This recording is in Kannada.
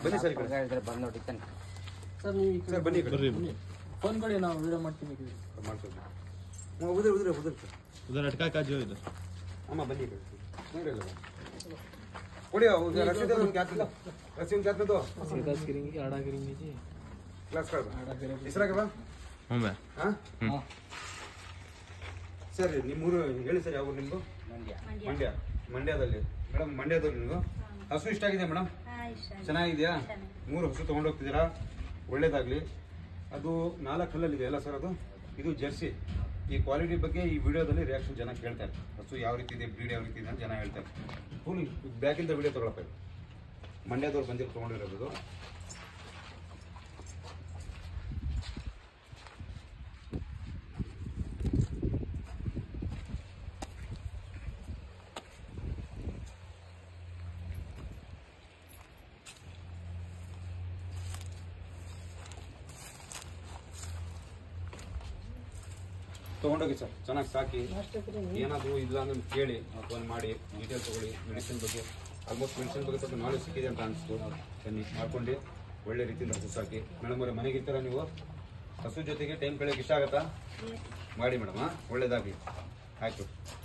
ಬನ್ನಿ ಸರ್ ಈ ಕಡೆ ಹೇಳಿದ್ರೆ ಬಂದು ನೋಡಿದ್ದಾನೆ ಸರ್ ನೀವು ಈ ಕಡೆ ಸರ್ ಬನ್ನಿ ಈ ಕಡೆ ಫೋನ್ ಕೊಡಿ ನಾವು ವಿಡಿಯೋ ಮಾಡ್ತೀನಿ ಮಾಡ್ತೀವಿ ಹ್ಞೂ ಉದುರಿ ಉದುರಿ ಉದುರಿ ಸರ್ उधर अटका का जो इधर ಅಮ್ಮ ಬನ್ನಿ ಈ ಕಡೆ ನೋಡ್ರಿ ಅಲ್ಲ ಕೊಡಿ ಅವು ರಸೀದ್ ಒಂದು ಕ್ಯಾತ್ ರಸೀದ್ ಕ್ಯಾತ್ ಅದು सीधा गिरेंगे आड़ा गिरेंगे जी ಕ್ಲಾಸ್ ಕಾರ್ಡ್ ಹೆಸರಾಗ ಬಾ हूँ मैं ಹಾಂ ಸರ್ ನಿಮ್ಮೂರು ಹೇಳಿ ಸರ್ ಯಾವ ಊರು ನಿಮ್ಮದು ಮಂಡ್ಯ ಮಂಡ್ಯ ಮಂಡ್ಯದಲ್ಲಿ ಮೇಡಮ್ ಮಂಡ್ಯದವ್ರು ನಿಮ್ದು ಹಸು ಇಷ್ಟ ಆಗಿದೆ ಮೇಡಮ್ ಚೆನ್ನಾಗಿದೆಯಾ ಮೂರು ಹಸು ತೊಗೊಂಡೋಗ್ತಿದ್ದೀರಾ ಒಳ್ಳೇದಾಗಲಿ ಅದು ನಾಲ್ಕು ಹಲ್ಲಲ್ಲಿದೆ ಅಲ್ಲ ಸರ್ ಅದು ಇದು ಜರ್ಸಿ ಈ ಕ್ವಾಲಿಟಿ ಬಗ್ಗೆ ಈ ವಿಡಿಯೋದಲ್ಲಿ ರಿಯಾಕ್ಷನ್ ಜನ ಕೇಳ್ತಾರೆ ಹಸು ಯಾವ ರೀತಿ ಇದೆ ಬ್ರೀಡ್ ಯಾವ ರೀತಿ ಇದೆ ಅಂತ ಜನ ಹೇಳ್ತಾರೆ ಫುಲ್ ಬ್ಯಾಕಿಂದ ವಿಡಿಯೋ ತೊಗೊಳಪ್ಪ ಇದು. ಮಂಡ್ಯದವ್ರು ಬಂದಿರೋ ತೊಗೊಂಡಿರೋದು ಇದು. ತೊಗೊಂಡೋಗಿ ಸರ್ ಚೆನ್ನಾಗಿ ಸಾಕಿ ಏನಾದರೂ ಇಲ್ಲ ಅಂದ್ರೆ ಕೇಳಿ ಫೋನ್ ಮಾಡಿ ಡೀಟೇಲ್ ತಗೊಳ್ಳಿ ಮೆಡಿಸಿನ್ ಬಗ್ಗೆ ಆಲ್ಮೋಸ್ಟ್ ಮೆಡಿಸಿನ್ ಬಗ್ಗೆ ಸ್ವಲ್ಪ ನಾಲೆಜ್ ಸಿಕ್ಕಿದೆ ಅಂತ ಅನಿಸ್ತು ಬನ್ನಿ ಮಾಡ್ಕೊಂಡು ಒಳ್ಳೆ ರೀತಿಯಿಂದ ಹಸು ಸಾಕಿ ಮೇಡಮ್ ಅವರೇ ಮನೆಗೆ ಇರ್ತಾರ ನೀವು ಹಸು ಜೊತೆಗೆ ಟೈಮ್ ಕಳೆಯೋಕೆ ಇಷ್ಟ ಆಗತ್ತಾ ಮಾಡಿ ಮೇಡಮ್ ಒಳ್ಳೇದಾಗಲಿ ಆಯ್ತು